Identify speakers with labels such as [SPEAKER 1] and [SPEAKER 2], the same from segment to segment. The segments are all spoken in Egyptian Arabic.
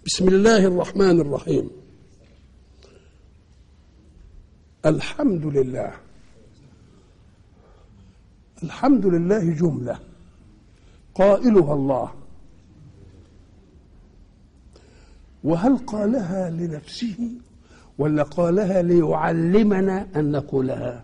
[SPEAKER 1] بسم الله الرحمن الرحيم الحمد لله الحمد لله جمله قائلها الله وهل قالها لنفسه ولا قالها ليعلمنا ان نقولها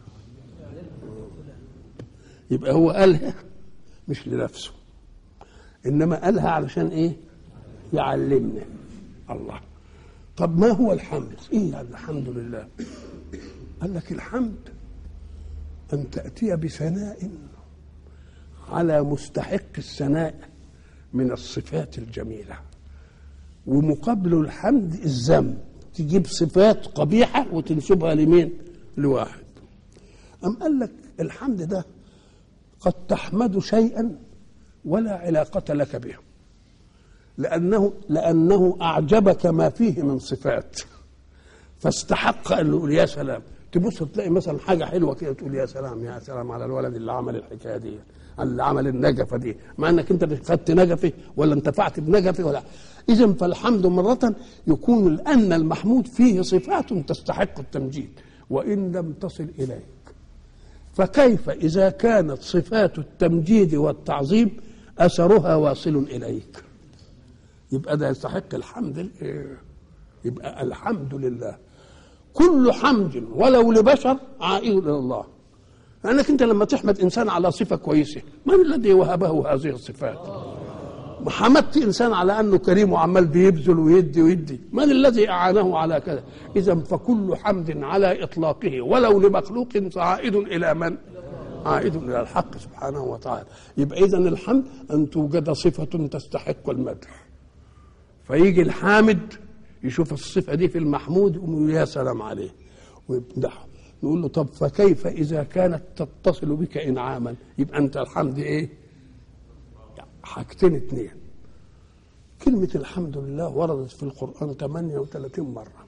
[SPEAKER 1] يبقى هو قالها مش لنفسه انما قالها علشان ايه يعلمنا الله طب ما هو الحمد ايه يعني الحمد لله قال لك الحمد ان تاتي بثناء على مستحق الثناء من الصفات الجميله ومقابل الحمد الذم تجيب صفات قبيحه وتنسبها لمين لواحد أم قال لك الحمد ده قد تحمد شيئا ولا علاقة لك به لأنه لأنه أعجبك ما فيه من صفات فاستحق أن يقول يا سلام تبص تلاقي مثلا حاجة حلوة كده تقول يا سلام يا سلام على الولد اللي عمل الحكاية دي اللي عمل النجفة دي مع أنك أنت خدت نجفة ولا انتفعت بنجفة ولا إذا فالحمد مرة يكون لأن المحمود فيه صفات تستحق التمجيد وإن لم تصل إليك فكيف إذا كانت صفات التمجيد والتعظيم أثرها واصل إليك يبقى ده يستحق الحمد يبقى الحمد لله كل حمد ولو لبشر عائد إلى الله لأنك أنت لما تحمد إنسان على صفة كويسة من الذي وهبه هذه الصفات حمدت إنسان على أنه كريم وعمال بيبذل ويدي ويدي من الذي أعانه على كذا إذا فكل حمد على إطلاقه ولو لمخلوق عائد إلى من عائد إلى الحق سبحانه وتعالى يبقى إذا الحمد أن توجد صفة تستحق المدح فيجي الحامد يشوف الصفة دي في المحمود يقوم يا سلام عليه ويمدحه نقول له طب فكيف إذا كانت تتصل بك إنعاما يبقى أنت الحمد إيه حاجتين اتنين كلمة الحمد لله وردت في القرآن 38 مرة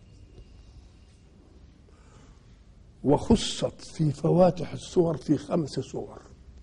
[SPEAKER 1] وخصت في فواتح السور في خمس سور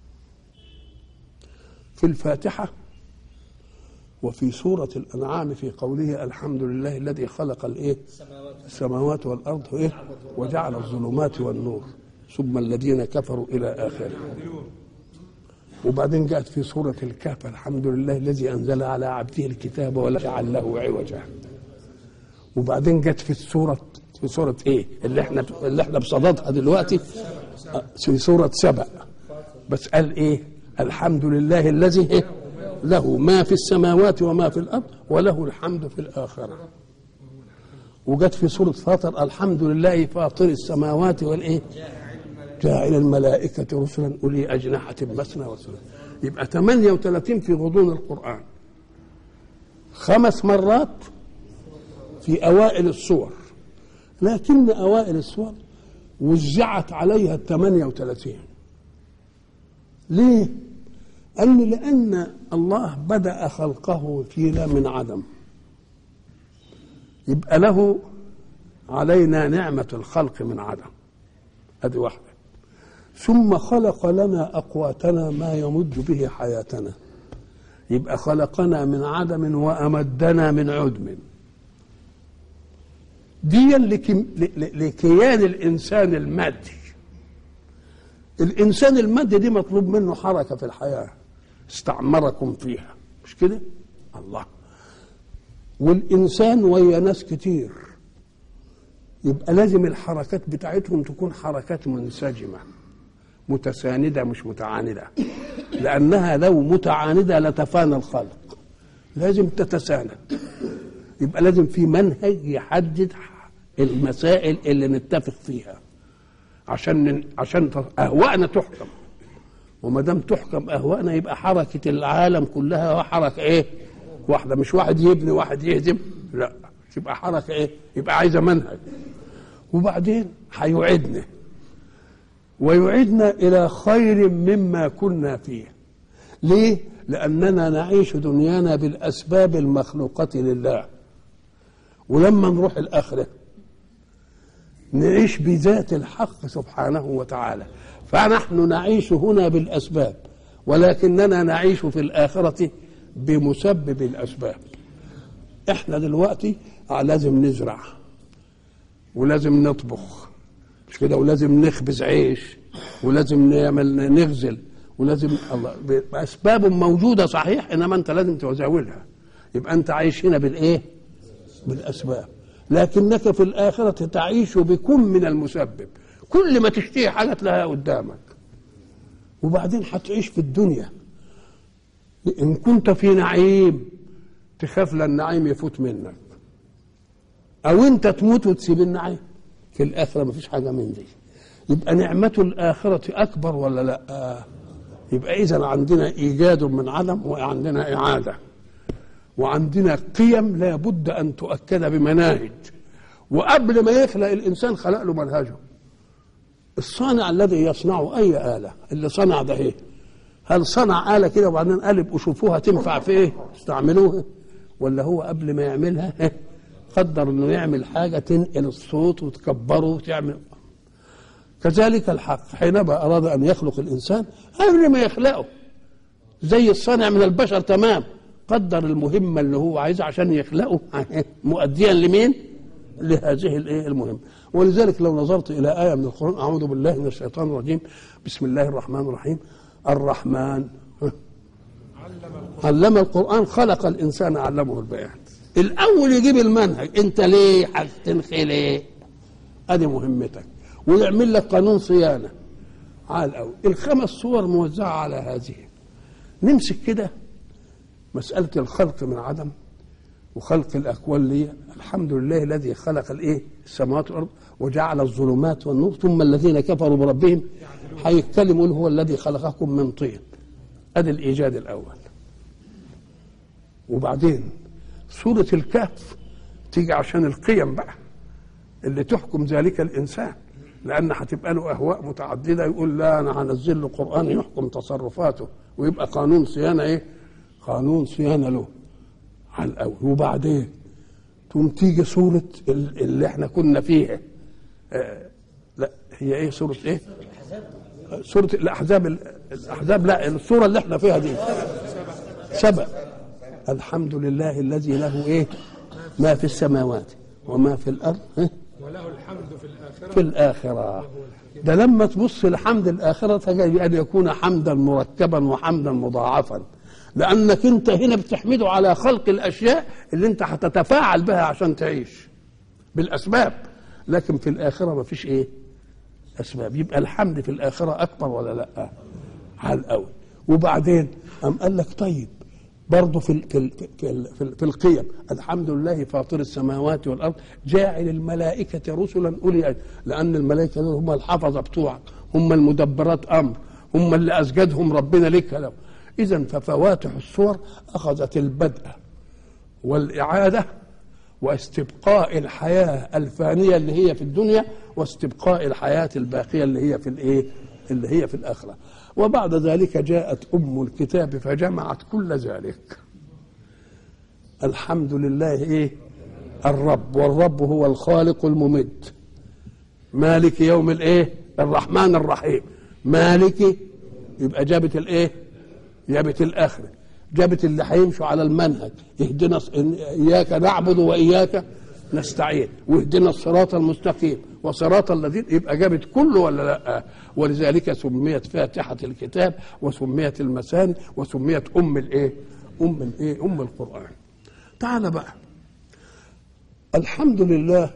[SPEAKER 1] في الفاتحة وفي سورة الأنعام في قوله الحمد لله الذي خلق الإيه السماوات والأرض إيه وجعل الظلمات والنور ثم الذين كفروا إلى آخره وبعدين جاءت في سورة الكهف الحمد لله الذي أنزل على عبده الكتاب ولا جعل له عوجا وبعدين جت في السورة في سورة إيه اللي احنا اللي احنا بصددها دلوقتي في سورة سبأ بس قال إيه الحمد لله الذي إيه له ما في السماوات وما في الأرض وله الحمد في الآخرة وجت في سورة فاطر الحمد لله فاطر السماوات والإيه جاعل الملائكة رسلا أولي أجنحة مثنى وثلاث يبقى 38 في غضون القرآن خمس مرات في أوائل السور لكن أوائل السور وزعت عليها ال 38 ليه؟ قال لي لأن الله بدأ خلقه فينا من عدم يبقى له علينا نعمة الخلق من عدم هذه واحدة ثم خلق لنا أقواتنا ما يمد به حياتنا يبقى خلقنا من عدم وأمدنا من عدم دي لكيان الإنسان المادي الإنسان المادي دي مطلوب منه حركة في الحياة استعمركم فيها مش كده الله والإنسان ويا ناس كتير يبقى لازم الحركات بتاعتهم تكون حركات منسجمه متساندة مش متعاندة لأنها لو متعاندة لتفانى الخلق لازم تتساند يبقى لازم في منهج يحدد المسائل اللي نتفق فيها عشان عشان اهوائنا تحكم وما دام تحكم اهوائنا يبقى حركه العالم كلها حركه ايه؟ واحده مش واحد يبني واحد يهدم لا يبقى حركه ايه؟ يبقى عايزه منهج وبعدين هيوعدنا ويعيدنا الى خير مما كنا فيه ليه لاننا نعيش دنيانا بالاسباب المخلوقه لله ولما نروح الاخره نعيش بذات الحق سبحانه وتعالى فنحن نعيش هنا بالاسباب ولكننا نعيش في الاخره بمسبب الاسباب احنا دلوقتي آه لازم نزرع ولازم نطبخ مش كده ولازم نخبز عيش ولازم نعمل نغزل ولازم الله اسباب موجوده صحيح انما انت لازم تزاولها يبقى انت عايش هنا بالايه؟ بالاسباب لكنك في الاخره تعيش بكم من المسبب كل ما تشتهي حاجه تلاقيها قدامك وبعدين هتعيش في الدنيا ان كنت في نعيم تخاف للنعيم يفوت منك او انت تموت وتسيب النعيم في الاخره ما فيش حاجه من دي يبقى نعمه الاخره اكبر ولا لا يبقى اذا عندنا ايجاد من عدم وعندنا اعاده وعندنا قيم لا بد ان تؤكد بمناهج وقبل ما يخلق الانسان خلق له منهجه الصانع الذي يصنع اي اله اللي صنع ده ايه هل صنع اله كده وبعدين قالب وشوفوها تنفع في ايه استعملوها ولا هو قبل ما يعملها قدر انه يعمل حاجه تنقل الصوت وتكبره وتعمل كذلك الحق حينما اراد ان يخلق الانسان قبل ما يخلقه زي الصانع من البشر تمام قدر المهمه اللي هو عايزها عشان يخلقه مؤديا لمين؟ لهذه الايه المهمه ولذلك لو نظرت الى ايه من القران اعوذ بالله من الشيطان الرجيم بسم الله الرحمن الرحيم الرحمن علم القران خلق الانسان علمه البيان الاول يجيب المنهج انت ليه هتنخي ليه ادي مهمتك ويعمل لك قانون صيانه على الاول الخمس صور موزعه على هذه نمسك كده مساله الخلق من عدم وخلق الاكوان لي الحمد لله الذي خلق الايه السماوات والارض وجعل الظلمات والنور ثم الذين كفروا بربهم هيتكلموا هو الذي خلقكم من طين ادي الايجاد الاول وبعدين سوره الكهف تيجي عشان القيم بقى اللي تحكم ذلك الانسان لان هتبقى له اهواء متعدده يقول لا انا هنزل له قران يحكم تصرفاته ويبقى قانون صيانه ايه قانون صيانه له على الاول وبعدين تقوم تيجي سوره اللي احنا كنا فيها آه لا هي ايه سوره ايه سوره الاحزاب الاحزاب لا السوره اللي احنا فيها دي سبع الحمد لله الذي له ايه ما في السماوات وما في الارض إيه؟
[SPEAKER 2] وله الحمد في الآخرة
[SPEAKER 1] في الآخرة ده لما تبص لحمد الآخرة تجد أن يكون حمدا مركبا وحمدا مضاعفا لأنك أنت هنا بتحمده على خلق الأشياء اللي أنت هتتفاعل بها عشان تعيش بالأسباب لكن في الآخرة ما فيش إيه أسباب يبقى الحمد في الآخرة أكبر ولا لا على الأول وبعدين أم قال لك طيب برضه في ال في ال في, ال في, ال في القيم الحمد لله فاطر السماوات والارض جاعل الملائكه رسلا اولي أجل لان الملائكه دول هم الحفظه بتوعك هم المدبرات امر هم اللي اسجدهم ربنا لك لو اذا ففواتح الصور اخذت البدء والاعاده واستبقاء الحياه الفانيه اللي هي في الدنيا واستبقاء الحياه الباقيه اللي هي في الايه اللي هي في الاخره وبعد ذلك جاءت ام الكتاب فجمعت كل ذلك الحمد لله ايه الرب والرب هو الخالق الممد مالك يوم الايه الرحمن الرحيم مالك يبقى جابت الايه جابت الاخره جابت اللي هيمشوا على المنهج اهدنا اياك نعبد واياك نستعين واهدنا الصراط المستقيم وصراط الذين يبقى جابت كله ولا لا ولذلك سميت فاتحة الكتاب وسميت المثاني وسميت أم الإيه أم الإيه أم القرآن تعال بقى الحمد لله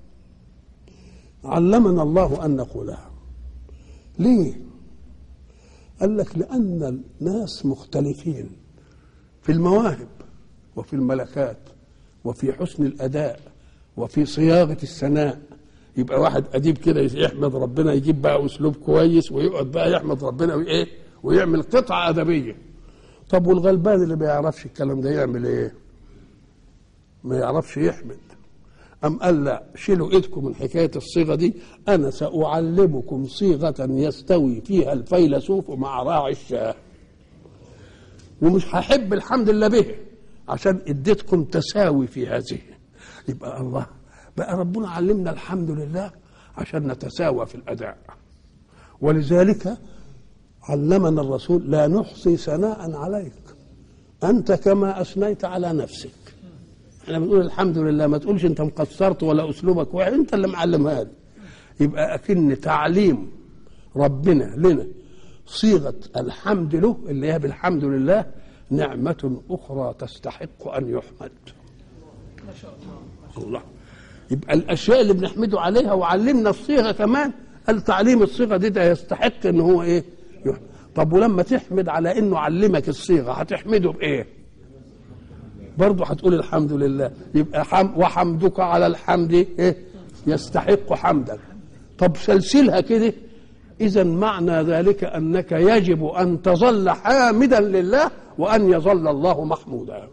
[SPEAKER 1] علمنا الله أن نقولها ليه قال لك لأن الناس مختلفين في المواهب وفي الملكات وفي حسن الأداء وفي صياغة الثناء يبقى واحد اديب كده يحمد ربنا يجيب بقى اسلوب كويس ويقعد بقى يحمد ربنا وايه ويعمل قطعه ادبيه طب والغلبان اللي ما يعرفش الكلام ده يعمل ايه ما يعرفش يحمد أم قال لا شيلوا ايدكم من حكاية الصيغة دي أنا سأعلمكم صيغة يستوي فيها الفيلسوف مع راعي الشاه ومش هحب الحمد لله به عشان اديتكم تساوي في هذه يبقى الله بقى ربنا علمنا الحمد لله عشان نتساوى في الاداء ولذلك علمنا الرسول لا نحصي ثناء عليك انت كما اثنيت على نفسك احنا بنقول الحمد لله ما تقولش انت مقصرت ولا اسلوبك وحش انت اللي معلمها لي يبقى اكن تعليم ربنا لنا صيغه الحمد له اللي هي بالحمد لله نعمه اخرى تستحق ان يحمد
[SPEAKER 2] ما شاء الله
[SPEAKER 1] الله يبقى الاشياء اللي بنحمده عليها وعلمنا الصيغه كمان قال تعليم الصيغه دي ده يستحق ان هو ايه يحمد. طب ولما تحمد على انه علمك الصيغه هتحمده بايه برضه هتقول الحمد لله يبقى حم وحمدك على الحمد ايه يستحق حمدا طب سلسلها كده اذا معنى ذلك انك يجب ان تظل حامدا لله وان يظل الله محمودا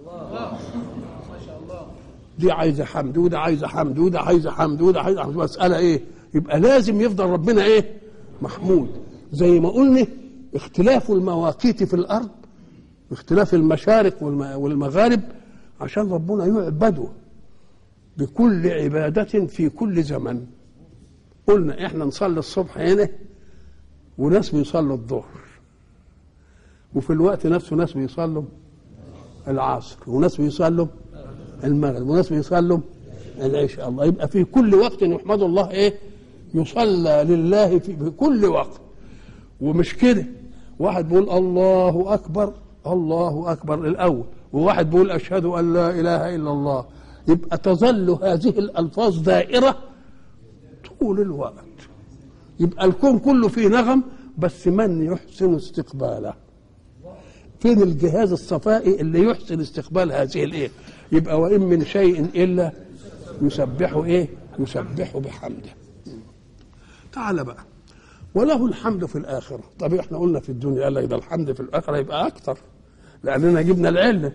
[SPEAKER 1] دي عايزه حمد وده عايزه حمد وده عايزه حمد وده عايزه حمد مساله ايه يبقى لازم يفضل ربنا ايه محمود زي ما قلنا اختلاف المواقيت في الارض اختلاف المشارق والم- والمغارب عشان ربنا يعبده بكل عبادة في كل زمن قلنا احنا نصلي الصبح هنا وناس بيصلوا الظهر وفي الوقت نفسه ناس بيصلوا العصر وناس بيصلوا المغرب وناس بيصلوا العشاء الله يبقى في كل وقت يحمد الله ايه يصلى لله في في كل وقت ومش كده واحد بيقول الله اكبر الله اكبر الاول وواحد بيقول اشهد ان لا اله الا الله يبقى تظل هذه الالفاظ دائره طول الوقت يبقى الكون كله فيه نغم بس من يحسن استقباله فين الجهاز الصفائي اللي يحسن استقبال هذه الايه يبقى وان من شيء الا يسبحه ايه يسبحه بحمده تعال بقى وله الحمد في الآخرة طب احنا قلنا في الدنيا قال لك ده الحمد في الآخرة يبقى أكتر لأننا جبنا العلة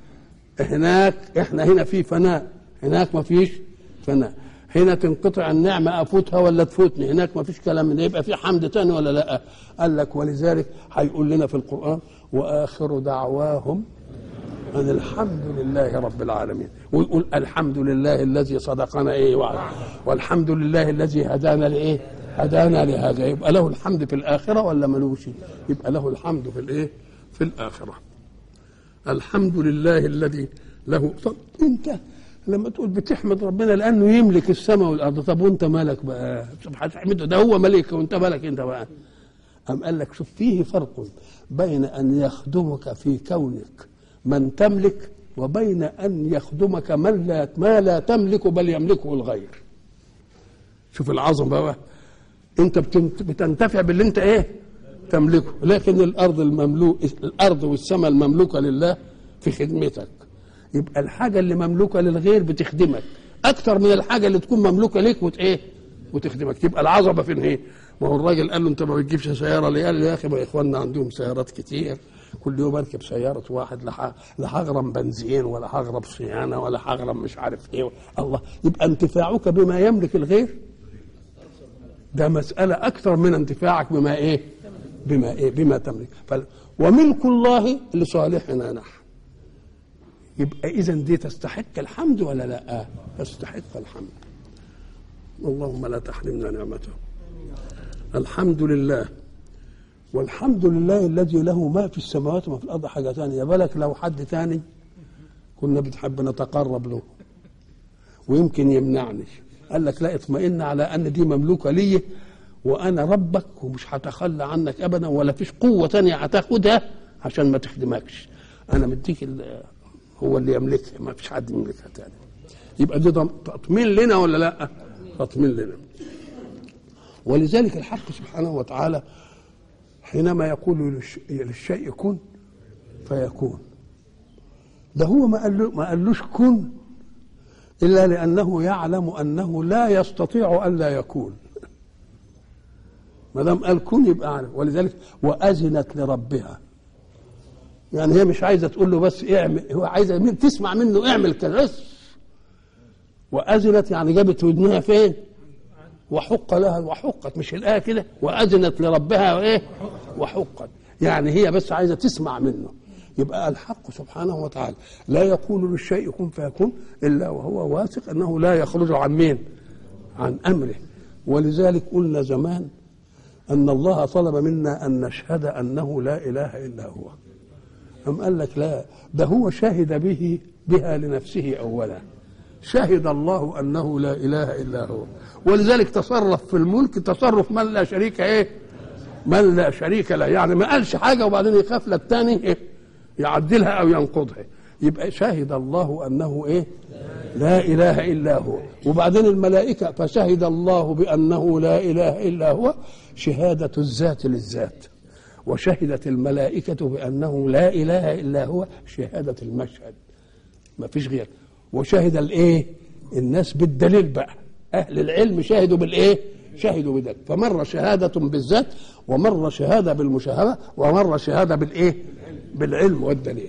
[SPEAKER 1] هناك احنا هنا في فناء هناك ما فيش فناء هنا تنقطع النعمة أفوتها ولا تفوتني هناك ما فيش كلام من ده يبقى في حمد تاني ولا لا قال لك ولذلك هيقول لنا في القرآن وآخر دعواهم أن الحمد لله رب العالمين ويقول الحمد لله الذي صدقنا إيه وعد والحمد لله الذي هدانا لإيه هدانا لهذا يبقى له الحمد في الآخرة ولا ملوش يبقى له الحمد في الإيه في الآخرة الحمد لله الذي له طب أنت لما تقول بتحمد ربنا لأنه يملك السماء والأرض طب وأنت مالك بقى هتحمده ده هو ملك وأنت مالك أنت بقى أم قال لك شوف فيه فرق بين أن يخدمك في كونك من تملك وبين أن يخدمك من لا ما لا تملك بل يملكه الغير شوف العظمة بقى أنت بتنت- بتنتفع باللي أنت إيه تملكه لكن الأرض المملوك الأرض والسماء المملوكة لله في خدمتك يبقى الحاجة اللي مملوكة للغير بتخدمك أكتر من الحاجة اللي تكون مملوكة ليك وت إيه وتخدمك تبقى العظمة فين هي ما هو الراجل قال له انت ما بتجيبش سياره ليه؟ قال له يا اخي ما اخواننا عندهم سيارات كتير كل يوم اركب سياره واحد لا ح- لا هغرم بنزين ولا هغرم صيانه ولا هغرم مش عارف ايه الله يبقى انتفاعك بما يملك الغير ده مساله اكثر من انتفاعك بما ايه؟ بما ايه؟ بما تملك فل... وملك الله لصالحنا نحن يبقى اذا دي تستحق الحمد ولا لا؟ تستحق الحمد اللهم لا تحرمنا نعمته الحمد لله والحمد لله الذي له ما في السماوات وما في الارض حاجه ثانيه بالك لو حد ثاني كنا بنحب نتقرب له ويمكن يمنعني قال لك لا اطمئن على ان دي مملوكه لي وانا ربك ومش هتخلى عنك ابدا ولا فيش قوه تانية هتاخدها عشان ما تخدمكش انا مديك ال- هو اللي يملكها ما فيش حد يملكها تاني يبقى دي ضم- تطمين لنا ولا لا تطمين لنا ولذلك الحق سبحانه وتعالى حينما يقول للش- للشيء كن فيكون ده هو ما قال له ما قالوش كن الا لانه يعلم انه لا يستطيع ان لا يكون ما دام قال كن يبقى عارف ولذلك واذنت لربها يعني هي مش عايزه تقول له بس اعمل هو عايزه من- تسمع منه اعمل كذا بس واذنت يعني جابت ودنها فين وحق لها وحقت مش الآية كده وأذنت لربها وإيه وحقت يعني هي بس عايزة تسمع منه يبقى الحق سبحانه وتعالى لا يقول للشيء كن فيكون إلا وهو واثق أنه لا يخرج عن مين عن أمره ولذلك قلنا زمان أن الله طلب منا أن نشهد أنه لا إله إلا هو أم قال لك لا ده هو شهد به بها لنفسه اولا شهد الله انه لا اله الا هو ولذلك تصرف في الملك تصرف من لا شريك ايه من لا شريك له يعني ما قالش حاجه وبعدين يخاف للتاني ايه يعدلها او ينقضها يبقى شهد الله انه ايه لا اله الا هو وبعدين الملائكه فشهد الله بانه لا اله الا هو شهاده الذات للذات وشهدت الملائكه بانه لا اله الا هو شهاده المشهد ما فيش غير وشهد الايه الناس بالدليل بقى اهل العلم شهدوا بالايه شهدوا بذلك فمره شهاده بالذات ومره شهاده بالمشاهده ومره شهاده بالايه بالعلم والدليل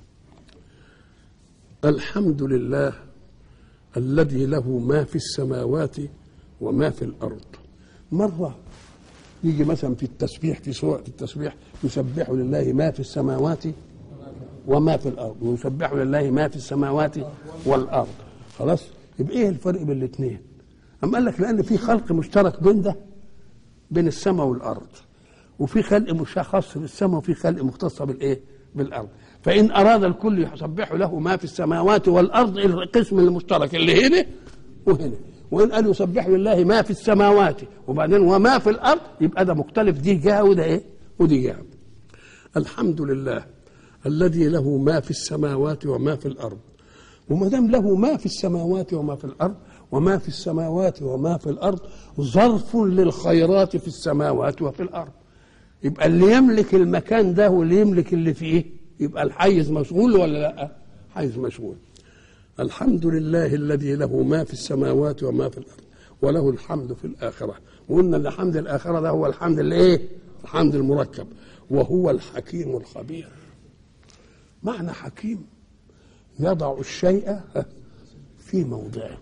[SPEAKER 1] الحمد لله الذي له ما في السماوات وما في الارض مره يجي مثلا في التسبيح في سوره التسبيح يسبح لله ما في السماوات وما في الارض ويسبح لله ما في السماوات والارض خلاص يبقى ايه الفرق بين الاثنين أم قال لك لان في خلق مشترك بين ده بين السماء والارض وفي خلق مش خاص بالسماء وفي خلق مختص بالايه بالارض فان اراد الكل يسبح له ما في السماوات والارض القسم المشترك اللي هنا وهنا وان قال يسبح لله ما في السماوات وبعدين وما في الارض يبقى ده مختلف دي جهه وده ايه ودي جهه الحمد لله الذي له ما في السماوات وما في الارض وما دام له ما في السماوات وما في الارض وما في السماوات وما في الارض ظرف للخيرات في السماوات وفي الارض يبقى اللي يملك المكان ده واللي يملك اللي فيه يبقى الحيز مشغول ولا لا حيز مشغول الحمد لله الذي له ما في السماوات وما في الارض وله الحمد في الاخره وقلنا ان الحمد الاخره ده هو الحمد الايه الحمد المركب وهو الحكيم الخبير معنى حكيم يضع الشيء في موضعه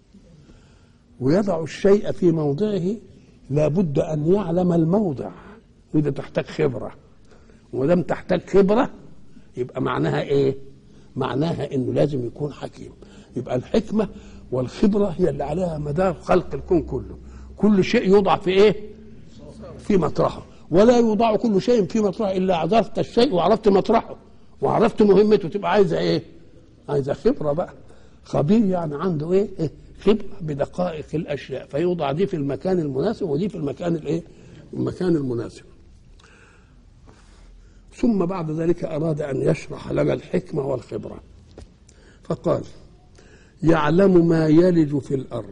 [SPEAKER 1] ويضع الشيء في موضعه لابد ان يعلم الموضع وده تحتاج خبره ودام تحتاج خبره يبقى معناها ايه معناها انه لازم يكون حكيم يبقى الحكمه والخبره هي اللي عليها مدار خلق الكون كله كل شيء يوضع في ايه في مطرحه ولا يوضع كل شيء في مطرحه الا عرفت الشيء وعرفت مطرحه وعرفت مهمته تبقى عايزه ايه عايزه خبره بقى خبير يعني عنده ايه, إيه؟ خبره بدقائق الاشياء فيوضع دي في المكان المناسب ودي في المكان الايه المكان المناسب ثم بعد ذلك اراد ان يشرح لنا الحكمه والخبره فقال يعلم ما يلج في الارض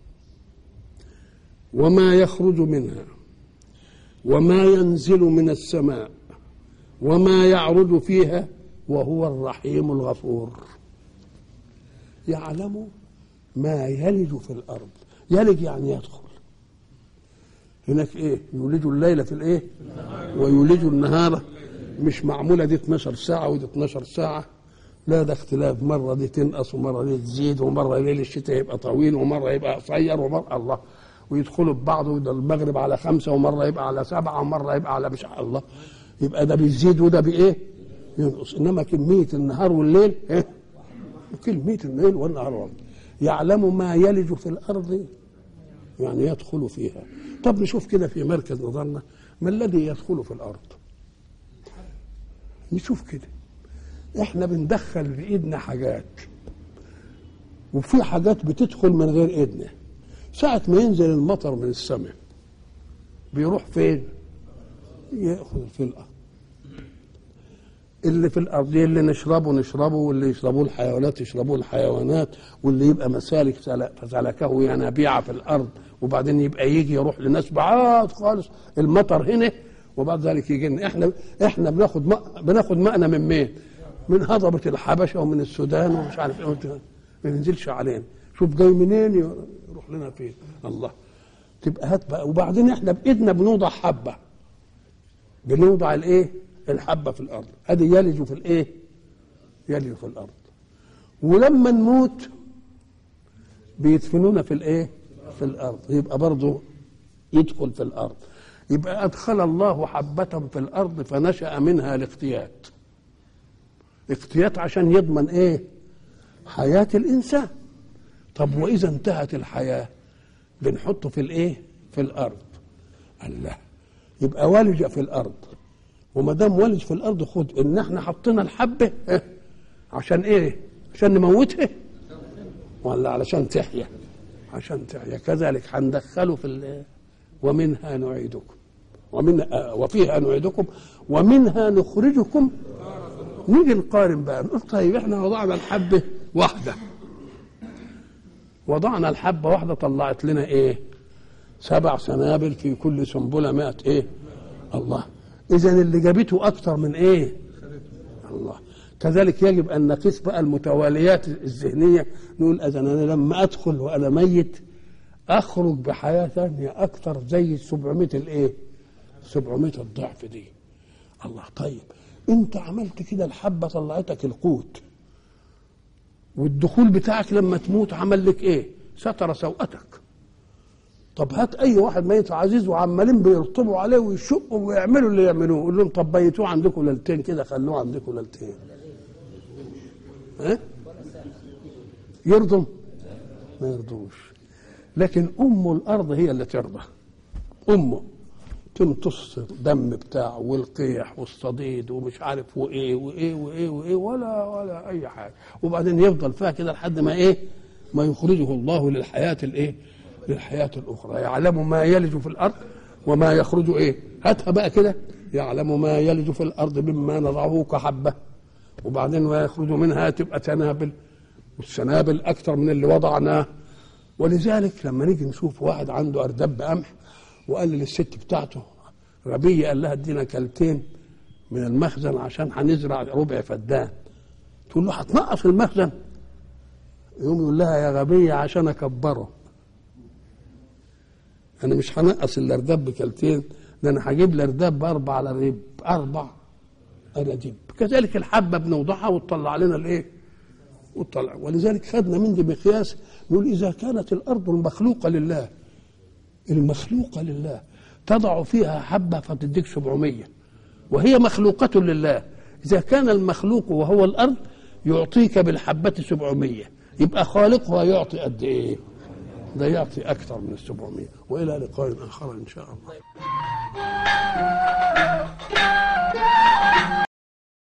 [SPEAKER 1] وما يخرج منها وما ينزل من السماء وما يعرج فيها وهو الرحيم الغفور يعلم ما يلج في الارض يلج يعني يدخل هناك ايه يولج الليل في الايه ويولج النهار مش معموله دي 12 ساعه ودي 12 ساعه لا ده اختلاف مره دي تنقص ومره دي تزيد ومره ليل الشتاء يبقى طويل ومره يبقى قصير ومره الله ويدخلوا ببعض وده المغرب على خمسه ومره يبقى على سبعه ومره يبقى على مش الله يبقى ده بيزيد وده بايه؟ ينقص انما كميه النهار والليل ايه؟ كميه الليل والنهار والله. يعلم ما يلج في الارض يعني يدخل فيها طب نشوف كده في مركز نظرنا ما الذي يدخل في الارض نشوف كده احنا بندخل بايدنا حاجات وفي حاجات بتدخل من غير ايدنا ساعة ما ينزل المطر من السماء بيروح فين؟ ياخذ في الارض اللي في الارض اللي نشربه نشربه واللي يشربوه الحيوانات يشربوه الحيوانات واللي يبقى مسالك فسلكه ينابيع في الارض وبعدين يبقى يجي يروح لناس بعاد خالص المطر هنا وبعد ذلك يجي لنا احنا احنا بناخد ماء بناخد ماءنا من مين؟ من هضبه الحبشه ومن السودان ومش عارف ايه ما ينزلش علينا شوف جاي منين يروح لنا فين الله تبقى هات بقى وبعدين احنا بايدنا بنوضع حبه بنوضع الايه؟ الحبه في الارض هذه يلج في الايه؟ يلج في الارض ولما نموت بيدفنونا في الايه؟ في الارض يبقى برضه يدخل في الارض يبقى ادخل الله حبه في الارض فنشا منها الاختيات اختيات عشان يضمن ايه؟ حياه الانسان طب واذا انتهت الحياه بنحطه في الايه؟ في الارض الله يبقى ولج في الارض وما دام ولج في الارض خد ان احنا حطينا الحبه إيه؟ عشان ايه؟ عشان نموتها ولا علشان تحيا عشان تحيا كذلك هندخله في ال- ومنها نعيدكم ومن آه، وفيها نعيدكم ومنها نخرجكم نيجي نقارن بقى نقول طيب احنا وضعنا الحبه واحده وضعنا الحبه واحده طلعت لنا ايه سبع سنابل في كل سنبله مئة ايه الله اذا اللي جابته اكتر من ايه الله كذلك يجب ان نقيس بقى المتواليات الذهنيه نقول اذا انا لما ادخل وانا ميت اخرج بحياه ثانيه اكثر زي 700 الايه 700 الضعف دي الله طيب انت عملت كده الحبه طلعتك القوت والدخول بتاعك لما تموت عمل لك ايه ستر سوءتك طب هات اي واحد ميت عزيز وعمالين بيرطبوا عليه ويشقوا ويعملوا اللي يعملوه قول لهم طب بيتوه عندكم ليلتين كده خلوه عندكم ليلتين ها يرضم ما يرضوش لكن ام الارض هي اللي ترضى امه تمتص الدم بتاعه والقيح والصديد ومش عارف وايه وايه وايه وايه ولا ولا اي حاجه وبعدين يفضل فيها كده لحد ما ايه ما يخرجه الله للحياه الايه للحياه الاخرى يعلم ما يلج في الارض وما يخرج ايه هاتها بقى كده يعلم ما يلج في الارض مما نضعه كحبه وبعدين ويخرج منها تبقى تنابل والسنابل اكثر من اللي وضعناه ولذلك لما نيجي نشوف واحد عنده اردب قمح وقال للست بتاعته غبيه قال لها ادينا كلتين من المخزن عشان هنزرع ربع فدان تقول له هتنقص المخزن يقوم يقول لها يا غبيه عشان اكبره انا مش هنقص الارداب بكلتين ده انا هجيب الارداب باربع على ريب اربع اناديب كذلك الحبه بنوضعها وتطلع لنا الايه وتطلع ولذلك خدنا من دي مقياس نقول اذا كانت الارض المخلوقه لله المخلوقه لله تضع فيها حبه فتديك 700 وهي مخلوقه لله اذا كان المخلوق وهو الارض يعطيك بالحبه 700 يبقى خالقها يعطي قد ايه ده يعطي اكثر من ال 700 والى لقاء اخر ان شاء الله